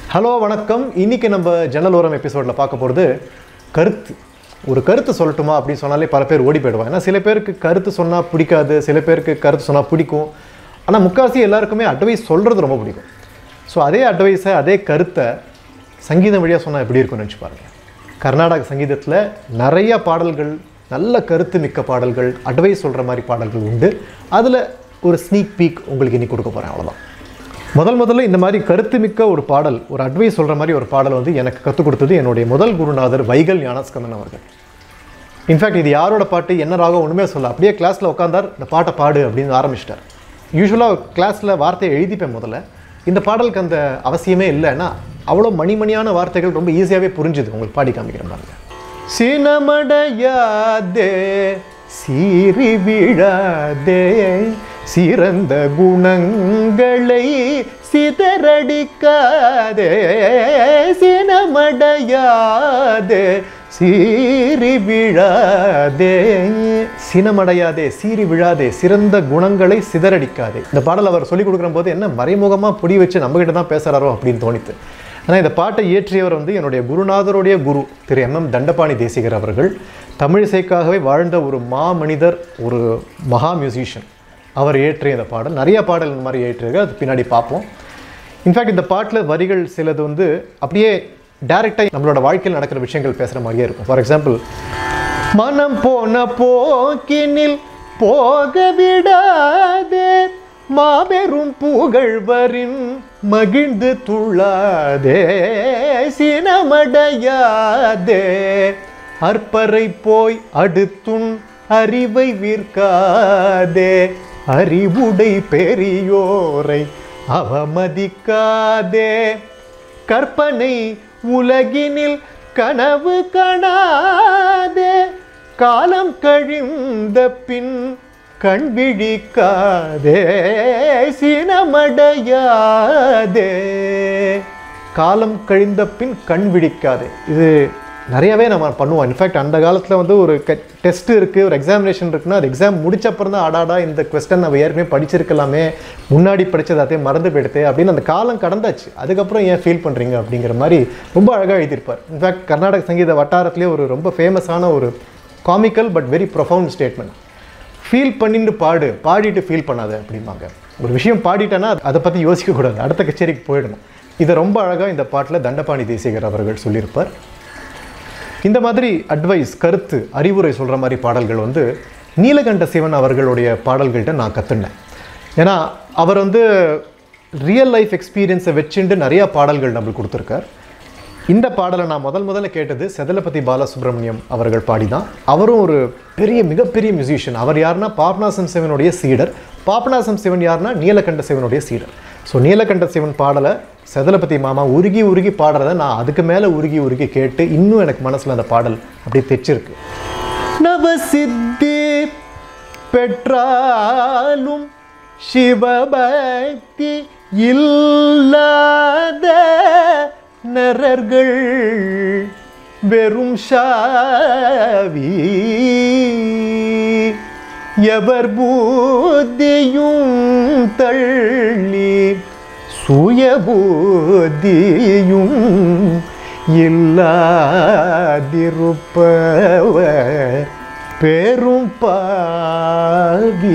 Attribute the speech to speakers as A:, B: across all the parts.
A: hello வணக்கம் இன்னைக்கு நம்ம ஜன்னலோரம் எபிசோடில் பார்க்க போகிறது கருத்து ஒரு கருத்து சொல்லட்டுமா அப்படின்னு சொன்னாலே பல பேர் ஓடி போயிடுவாங்க ஏன்னா சில பேருக்கு கருத்து சொன்னால் பிடிக்காது சில பேருக்கு கருத்து சொன்னால் பிடிக்கும் ஆனால் முக்கால்வாசி எல்லாருக்குமே அட்வைஸ் சொல்கிறது ரொம்ப பிடிக்கும் ஸோ அதே அட்வைஸை அதே கருத்தை சங்கீதம் வழியாக சொன்னால் எப்படி இருக்கும்னு நினச்சி பாருங்க கர்நாடக சங்கீதத்தில் நிறைய பாடல்கள் நல்ல கருத்து மிக்க பாடல்கள் அட்வைஸ் சொல்கிற மாதிரி பாடல்கள் உண்டு அதில் ஒரு ஸ்னீக் பீக் உங்களுக்கு இன்னைக்கு கொடுக்க போகிறேன் அவ்வளோதான் முதல் முதல்ல இந்த மாதிரி கருத்துமிக்க ஒரு பாடல் ஒரு அட்வைஸ் சொல்கிற மாதிரி ஒரு பாடல் வந்து எனக்கு கற்றுக் கொடுத்தது என்னுடைய முதல் குருநாதர் வைகல் ஞானஸ்கந்தன் அவர்கள் இன்ஃபேக்ட் இது யாரோட பாட்டு என்ன ராகம் ஒன்றுமே சொல்ல அப்படியே கிளாஸில் உட்காந்தார் இந்த பாட்டை பாடு அப்படின்னு ஆரம்பிச்சிட்டார் யூஸ்வலாக கிளாஸில் வார்த்தையை எழுதிப்பேன் முதல்ல இந்த பாடலுக்கு அந்த அவசியமே இல்லைன்னா அவ்வளோ மணிமணியான வார்த்தைகள் ரொம்ப ஈஸியாகவே புரிஞ்சுது உங்களுக்கு பாடி காமிக்கிறேன் பாருங்க சினமடையாதே சீறி விழாதே சிறந்த குணங்களை சிதறடிக்காதே சினமடையாதே சீறி விழாதே சினமடையாதே சீறி விழாதே சிறந்த குணங்களை சிதறடிக்காதே இந்த பாடல் அவர் சொல்லிக் கொடுக்குற போது என்ன மறைமுகமாக புடி வச்சு நம்ம கிட்ட தான் பேசுகிறாரோ அப்படின்னு தோணித்து ஆனால் இந்த பாட்டை இயற்றியவர் வந்து என்னுடைய குருநாதருடைய குரு திரு எம் எம் தண்டபாணி தேசிகர் அவர்கள் தமிழிசைக்காகவே வாழ்ந்த ஒரு மா மனிதர் ஒரு மகா மியூசிஷியன் அவர் இயற்றிய இந்த பாடல் நிறைய பாடல் இந்த மாதிரி இயற்றிருக்கு அது பின்னாடி பார்ப்போம் இன்ஃபேக்ட் இந்த பாட்டில் வரிகள் சிலது வந்து அப்படியே டைரெக்டாக நம்மளோட வாழ்க்கையில் நடக்கிற விஷயங்கள் பேசுகிற மாதிரியே இருக்கும் ஃபார் எக்ஸாம்பிள் மனம் போன போக்கினில் போக விடாதே மாபெரும் புகழ்வரின் மகிழ்ந்து துள்ளாதே சினமடையாதே அற்பரை போய் அடுத்துன் அறிவை விற்காதே அறிவுடை பெரியோரை அவமதிக்காதே கற்பனை உலகினில் கனவு காணாதே காலம் கழிந்த பின் கண் விழிக்காதே சினமடையாதே காலம் கழிந்த பின் கண் விழிக்காதே இது நிறையவே நம்ம பண்ணுவோம் இன்ஃபேக்ட் அந்த காலத்தில் வந்து ஒரு டெஸ்ட் இருக்குது ஒரு எக்ஸாமினேஷன் இருக்குன்னா அது எக்ஸாம் முடிச்ச அப்புறம் தான் ஆடாடா இந்த கொஸ்டன் நம்ம ஏற்கனவே படிச்சிருக்கலாமே முன்னாடி படித்தது அதே மறந்து போயிடுது அப்படின்னு அந்த காலம் கடந்தாச்சு அதுக்கப்புறம் ஏன் ஃபீல் பண்ணுறீங்க அப்படிங்கிற மாதிரி ரொம்ப அழகாக எழுதியிருப்பார் இன்ஃபேக்ட் கர்நாடக சங்கீத வட்டாரத்திலே ஒரு ரொம்ப ஃபேமஸான ஒரு comical but very profound statement feel பண்ணிட்டு பாடு பாடிட்டு ஃபீல் பண்ணாத அப்படிம்பாங்க ஒரு விஷயம் பாடிட்டேன்னா அதை பற்றி யோசிக்கக்கூடாது அடுத்த கச்சேரிக்கு போயிடணும் இதை ரொம்ப அழகாக இந்த பாட்டில் தண்டபாணி தேசிகர் அவர்கள் சொல்லியிருப்பார் இந்த மாதிரி அட்வைஸ் கருத்து அறிவுரை சொல்கிற மாதிரி பாடல்கள் வந்து நீலகண்ட சிவன் அவர்களுடைய பாடல்கள்கிட்ட நான் கற்றுனேன் ஏன்னா அவர் வந்து ரியல் லைஃப் எக்ஸ்பீரியன்ஸை வச்சுட்டு நிறையா பாடல்கள் நம்மளுக்கு கொடுத்துருக்கார் இந்த பாடலை நான் முதல் முதல்ல கேட்டது செதலபதி பாலசுப்ரமணியம் அவர்கள் பாடி தான் அவரும் ஒரு பெரிய மிகப்பெரிய மியூசிஷியன் அவர் யாருன்னா பாபநாசம் சிவனுடைய சீடர் பாபநாசம் சிவன் யாருன்னா நீலகண்ட சிவனுடைய சீடர் ஸோ நீலகண்ட சிவன் பாடலை செதலபதி மாமா உருகி உருகி பாடுறத நான் அதுக்கு மேலே உருகி உருகி கேட்டு இன்னும் எனக்கு மனசில் அந்த பாடல் அப்படியே தைச்சிருக்கு நவசித்தி பெற்றாலும் சிவபக்தி இல்லாத நரர்கள் வெறும் ஷாவி எவர் புத்தியும் தள்ளி சுயபூதியும் இல்லாதிருப்பவர் பெரும் பாவி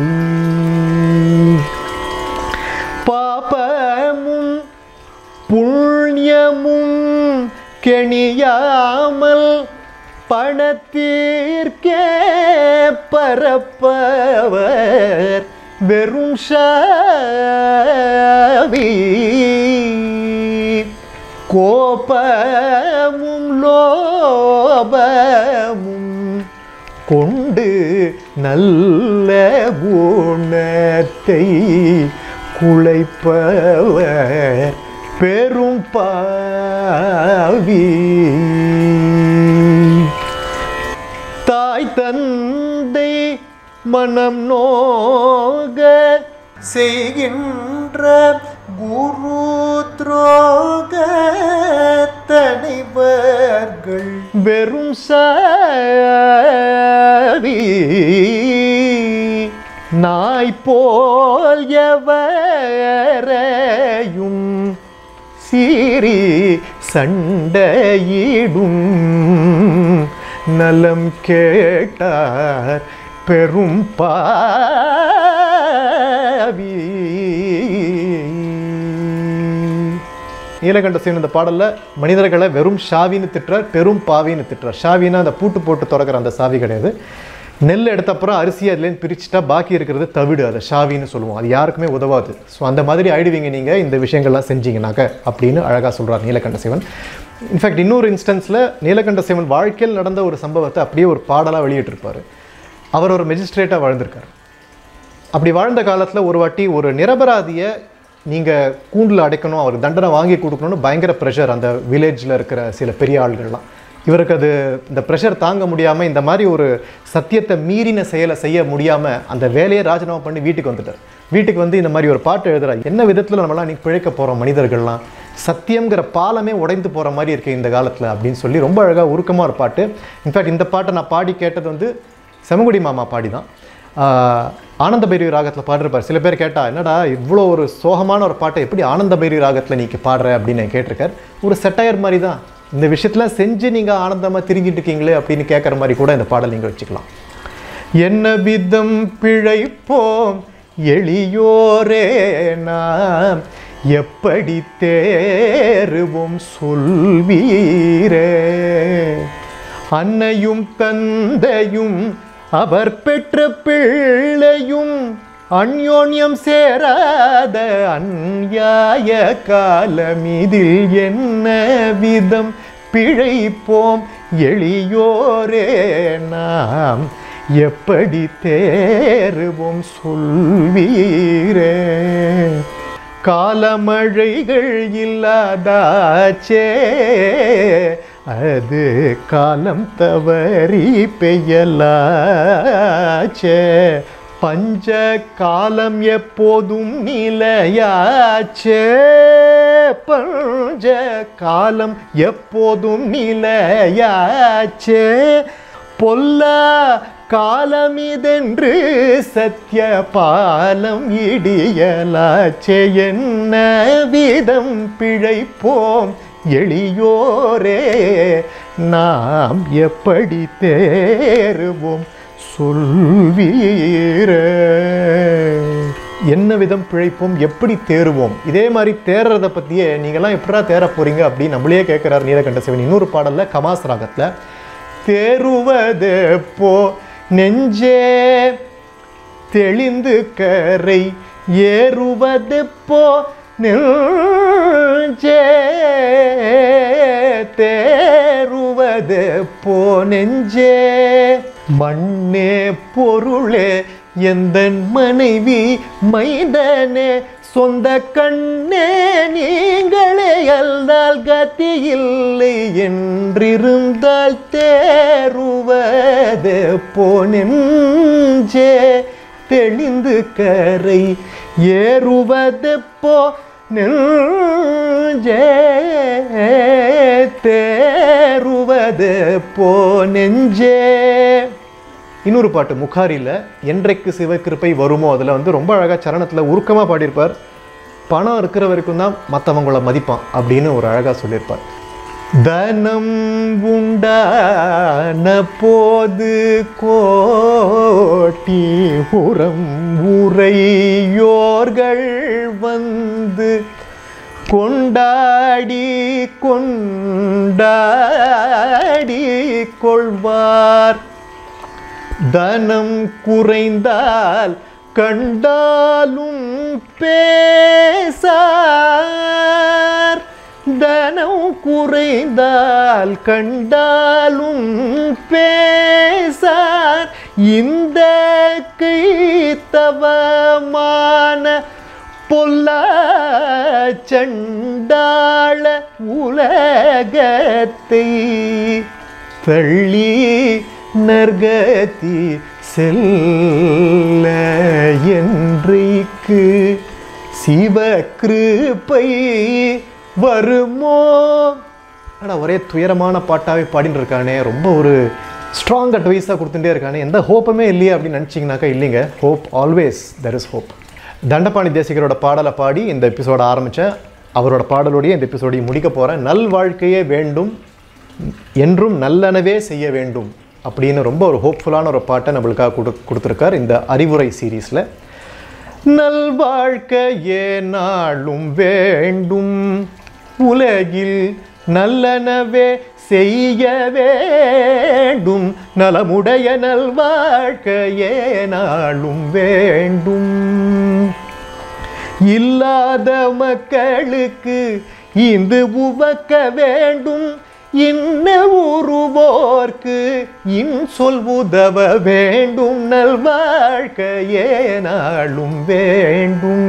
A: பாபமும் புண்ணியமும் கெணியாமல் பணத்திற்கே பரப்பவர் வெறும் ஷாவி கோபமும் லோபமும் கொண்டு நல்ல குணத்தை குலைப்பவர் பெரும் பாவி தாய் தந்தை மனம் நோக செய்கின்ற குரு துரோக தனைவர்கள் வெறும் சாவி நாய் போல் எவரையும் சீரி சண்டையிடும் நலம் கேட்டார் பெரும் பாவி நீலகண்ட சீன் இந்த பாடல்ல மனிதர்களை வெறும் ஷாவின்னு திட்டுறார் பெரும் பாவின்னு திட்டுறார் ஷாவின்னா அந்த பூட்டு போட்டு திறக்கிற அந்த சாவி கிடையாது நெல் எடுத்த அப்புறம் அரிசி அதுலேருந்து பிரிச்சுட்டா பாக்கி இருக்கிறது தவிடு அதை ஷாவின்னு சொல்லுவோம் அது யாருக்குமே உதவாது ஸோ அந்த மாதிரி ஆயிடுவீங்க நீங்கள் இந்த விஷயங்கள்லாம் செஞ்சீங்கனாக்க அப்படின்னு அழகாக சொல்கிறார் நீலகண்ட சிவன் இன்ஃபேக்ட் இன்னொரு இன்ஸ்டன்ஸில் நீலகண்ட சிவன் வாழ்க்கையில் நடந்த ஒரு சம்பவத்தை அப்படியே ஒரு பாடலாக வெளியிட்டிருப்பார் அவர் ஒரு மெஜிஸ்ட்ரேட்டாக வாழ்ந்திருக்கார் அப்படி வாழ்ந்த காலத்தில் ஒரு வாட்டி ஒரு நிரபராதியை நீங்கள் கூண்டில் அடைக்கணும் அவருக்கு தண்டனை வாங்கி கொடுக்கணும்னு பயங்கர ப்ரெஷர் அந்த வில்லேஜில் இருக்கிற சில பெரிய ஆள்கள்லாம் இவருக்கு அது இந்த ப்ரெஷர் தாங்க முடியாமல் இந்த மாதிரி ஒரு சத்தியத்தை மீறின செயலை செய்ய முடியாமல் அந்த வேலையை ராஜினாமா பண்ணி வீட்டுக்கு வந்துட்டார் வீட்டுக்கு வந்து இந்த மாதிரி ஒரு பாட்டு எழுதுறார் என்ன விதத்தில் நம்மளாம் இன்னைக்கு பிழைக்க போகிறோம் மனிதர்கள்லாம் சத்தியங்கிற பாலமே உடைந்து போகிற மாதிரி இருக்குது இந்த காலத்தில் அப்படின்னு சொல்லி ரொம்ப அழகாக உருக்கமாக ஒரு பாட்டு இன்ஃபேக்ட் இந்த பாட்டை நான் பாடி கேட்டது வந்து செமகுடி மாமா பாடி தான் ஆஹ் ஆனந்த பைரவி ராகத்தில் பாடிருப்பார் சில பேர் கேட்டா என்னடா இவ்வளோ ஒரு சோகமான ஒரு பாட்டை எப்படி ஆனந்த பைரவி ராகத்தில் நீங்க பாடுற அப்படின்னு கேட்டிருக்கார் ஒரு செட்டையர் மாதிரி தான் இந்த விஷயத்தில் செஞ்சு நீங்கள் ஆனந்தமாக திரும்பிட்டு இருக்கீங்களே அப்படின்னு கேட்குற மாதிரி கூட இந்த பாடல் நீங்கள் வச்சுக்கலாம் என்ன விதம் பிழைப்போம் எளியோரே நாம் எப்படி தேறுவோம் சொல்வீரே அன்னையும் தந்தையும் அவர் பெற்ற பிள்ளையும் அந்யோன்யம் சேராத அந்யாய காலமிதில் என்ன விதம் பிழைப்போம் எளியோரே நாம் எப்படி தேறுவோம் சொல்வீரே காலமழைகள் இல்லாதாச்சே அது காலம் தவறி பெய்யலாச்சே பஞ்ச காலம் எப்போதும் நிலையாச்சே பஞ்ச காலம் எப்போதும் நிலையாச்சே பொல்லா காலமிதென்று சத்திய பாலம் இடியலாச்சே என்ன விதம் பிழைப்போம் எளியோரே நாம் எப்படி தேறுவோம் சொல்வீரே என்ன விதம் பிழைப்போம் எப்படி தேறுவோம் இதே மாதிரி தேர்றதை பற்றியே நீங்களாம் எப்படா தேர போறீங்க அப்படின்னு நம்மளே கேட்குறாரு நீலகண்ட சிவன் இன்னொரு பாடல்ல கமாஸ் ராகத்தில் தேறுவது போ நெஞ்சே தெளிந்து கரை ஏறுவது போ நெஞ்சே தேறுவது போ நெஞ்சே மண்ணே பொருளே எந்த மனைவி மைந்தனே சொந்த கண்ணே நீங்களே அல்லால் கதி இல்லை என்றிருந்தால் தேறுவது போனெஞ்சே தெளிந்து கரை ஏறுவது போ நெஞ்சே தேறுவது போ நெஞ்சே இன்னொரு பாட்டு முखाரியில் என்றைக்கு சிவகிருப்பை வருமோ அதில் வந்து ரொம்ப அழகாக சரணத்தில் உருக்கமாக பாடியிருப்பார் பணம் இருக்கிற வரைக்கும் தான் மற்றவங்கள மதிப்பான் அப்படின்னு ஒரு அழகாக சொல்லியிருப்பார் தனம் உண்டான போது கோட்டி உரம் உரையோர்கள் வந்து கொண்டாடி கொண்டாடி கொள்வார் தனம் குறைந்தால் கண்டாலும் பேசார் தனம் குறைந்தால் கண்டாலும் பேசார் இந்த கைத்தவமான பொல்லா சண்டாள உலகத்தை தள்ளி நர்கதி செல்ல என்றைக்கு சிவகிருப்பை வருமோ ஆனால் ஒரே துயரமான பாட்டாவே பாடின்னு இருக்கானே ரொம்ப ஒரு ஸ்ட்ராங் அட்வைஸாக கொடுத்துட்டே இருக்கானே எந்த ஹோப்புமே இல்லையே அப்படின்னு நினச்சிங்கனாக்கா இல்லைங்க hope always there is hope Dandapani தேசிகரோட பாடலை பாடி இந்த எபிசோட ஆரம்பித்தேன் அவரோட பாடலோடைய இந்த எபிசோடையும் முடிக்க போகிறேன் நல் வாழ்க்கையே வேண்டும் என்றும் நல்லனவே செய்ய வேண்டும் அப்படின்னு ரொம்ப ஒரு ஹோப்ஃபுல்லான ஒரு பாட்டை நம்மளுக்காக கொடு கொடுத்துருக்கார் இந்த அறிவுரை சீரீஸில் நல்வாழ்க்கையே நாளும் வேண்டும் உலகில் நல்லனவே செய்ய வேண்டும் நலமுடைய நல்வாழ்க்கையே நாளும் வேண்டும் இல்லாத மக்களுக்கு இந்து உவக்க வேண்டும் இன்ன உருவோர்க்கு இன் சொல் உதவ வேண்டும் நல்வாழ்க்கையே நாளும் வேண்டும்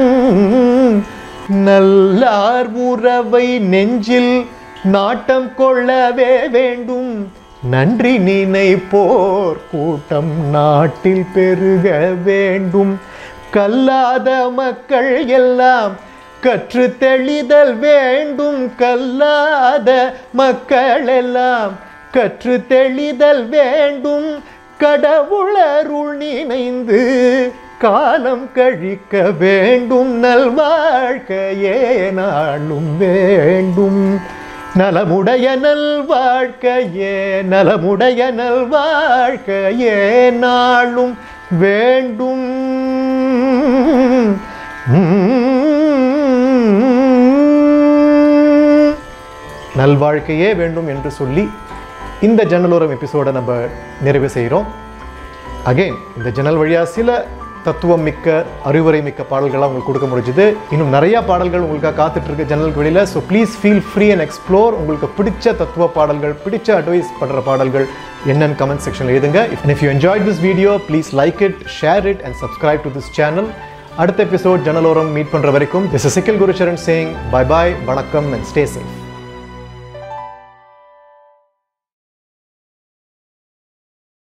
A: நல்லார் உறவை நெஞ்சில் நாட்டம் கொள்ளவே வேண்டும் நன்றி நினைப்போர் கூட்டம் நாட்டில் பெருக வேண்டும் கல்லாத மக்கள் எல்லாம் கற்று தெளிதல் வேண்டும் கல்லாத மக்கள் எல்லாம் கற்று தெளிதல் வேண்டும் கடவுளருள் நினைந்து காலம் கழிக்க வேண்டும் நல்வாழ்க்கையே நாளும் வேண்டும் நலமுடைய நல்வாழ்க்கையே நலமுடைய நல்வாழ்க்கையே நாளும் வேண்டும் நல்வாழ்க்கையே வேண்டும் என்று சொல்லி இந்த ஜன்னலோரம் எபிசோடை நம்ம நிறைவு செய்கிறோம் அகைன் இந்த ஜன்னல் வழியாக சில தத்துவம் மிக்க அறிவுரை மிக்க பாடல்கள்லாம் உங்களுக்கு கொடுக்க முடிஞ்சுது இன்னும் நிறைய பாடல்கள் உங்களுக்காக காத்துட்டு இருக்கு ஜன்னல் வெளியில் so please feel free and explore உங்களுக்கு பிடிச்ச தத்துவ பாடல்கள் பிடிச்ச அட்வைஸ் பண்ணுற பாடல்கள் என்னன்னு கமெண்ட் செக்ஷனில் எழுதுங்க if if you enjoy this video please like it share it and subscribe to this channel அடுத்த எபிசோட் ஜன்னலோரம் மீட் பண்ணுற வரைக்கும் this Sikkil Gurucharan saying bye bye வணக்கம் அண்ட் ஸ்டே சேஃப்